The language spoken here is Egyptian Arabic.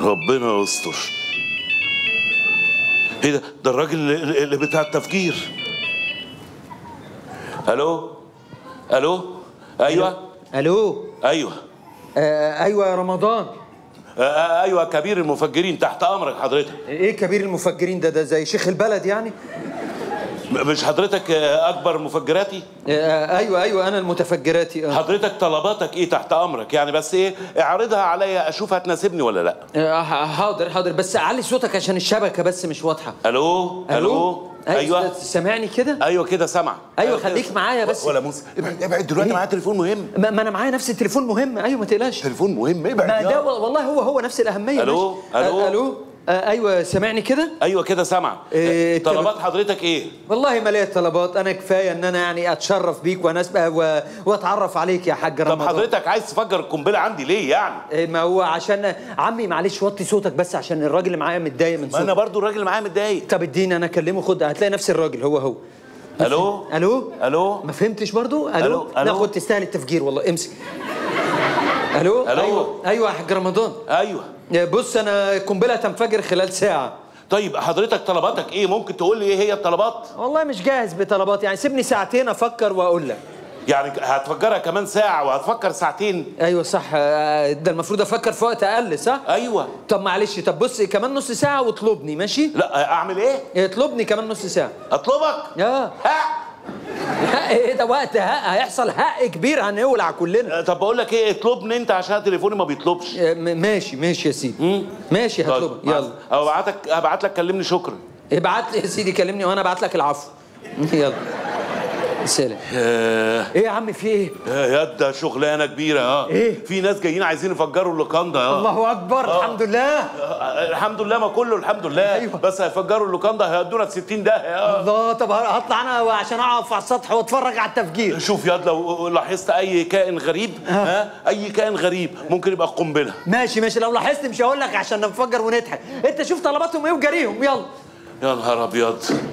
ربنا يستر ايه ده ده الراجل اللي اللي بتاع التفجير الو الو ايوه الو ايوه آه ايوه يا رمضان آه، آه، ايوه كبير المفجرين تحت امرك حضرتك ايه كبير المفجرين ده ده زي شيخ البلد يعني م- مش حضرتك آه، اكبر مفجراتي آه ايوه ايوه انا المتفجراتي اه حضرتك طلباتك ايه تحت امرك يعني بس ايه اعرضها عليا اشوف هتناسبني ولا لا آه، حاضر حاضر بس علي صوتك عشان الشبكه بس مش واضحه الو الو ايوه سامعني كده ايوه كده سامع أيوة، خليك معايا بس. ولا موسى ابعد ابعد دلوقتي إيه؟ معايا تليفون مهم ما, ما انا معايا نفس التليفون مهم ايوه ما تقلقش تليفون مهم ابعد ما يلا. ده والله هو هو نفس الاهميه ألو؟ ماشي. ألو؟ آه الو آه ايوه سامعني كده ايوه كده سامع إيه، التليفون- طلبات حضرتك ايه والله ما ليا طلبات انا كفايه ان انا يعني اتشرف بيك واناسبه و... واتعرف عليك يا حاج طب رمضان حضرتك عايز تفجر القنبله عندي ليه يعني إيه، ما هو عشان عمي معلش وطي صوتك بس عشان الراجل اللي معايا متضايق من ما انا صوتك برضو الراجل اللي معايا متضايق طب اديني انا اكلمه خد هتلاقي نفس الراجل هو هو الو الو الو ما فهمتش برضو الو, ألو؟ ألو؟ ناخد تستاهل التفجير والله امسك الو ألو؟ ايوه ايوه يا حاج رمضان ايوه بص انا قنبله تنفجر خلال ساعه طيب حضرتك طلباتك ايه ممكن تقول لي ايه هي الطلبات والله مش جاهز بطلبات يعني سيبني ساعتين افكر واقول لك يعني هتفجرها كمان ساعه وهتفكر ساعتين ايوه صح آه، ده المفروض افكر في وقت اقل صح ايوه طب معلش طب بص كمان نص ساعه واطلبني ماشي لا اعمل ايه اطلبني كمان نص ساعه اطلبك اه ها ايه ده وقت هق هيحصل هق كبير هنولع كلنا طب بقول لك ايه اطلبني انت عشان تليفوني ما بيطلبش آه، م- ماشي ماشي يا سيدي ماشي هطلبك يلا او ابعتك ابعت لك كلمني شكرا ابعت لي يا سيدي كلمني وانا ابعت لك العفو يلا سلام آه، ايه يا عم في ايه يا يد شغلانه كبيره اه إيه؟ في ناس جايين عايزين يفجروا اللوكاندا اه الله اكبر آه. الحمد لله آه، الحمد لله ما كله الحمد لله أيوة. بس هيفجروا اللوكاندا هيودونا في 60 داهيه اه الله طب هطلع انا عشان اقف على السطح واتفرج على التفجير شوف ياد لو لاحظت اي كائن غريب ها اي كائن غريب ممكن يبقى قنبله ماشي ماشي لو لاحظت مش هقول لك عشان نفجر ونضحك انت شوف طلباتهم ايه وجريهم يلا يا نهار ابيض